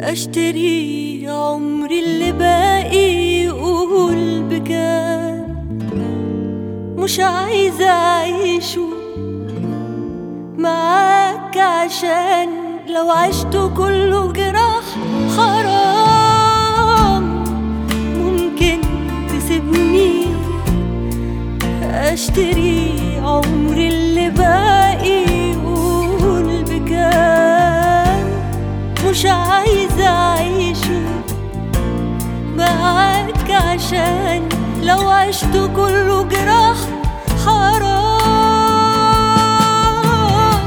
اشتري عمري اللي باقي يقول بكام مش عايزة اعيشه معاك عشان لو عشت كله جراح حرام ممكن تسيبني اشتري عمري اللي باقي يقول بكام مش عايزة اعيشه معاك عشان لو عشت كله جراح حرام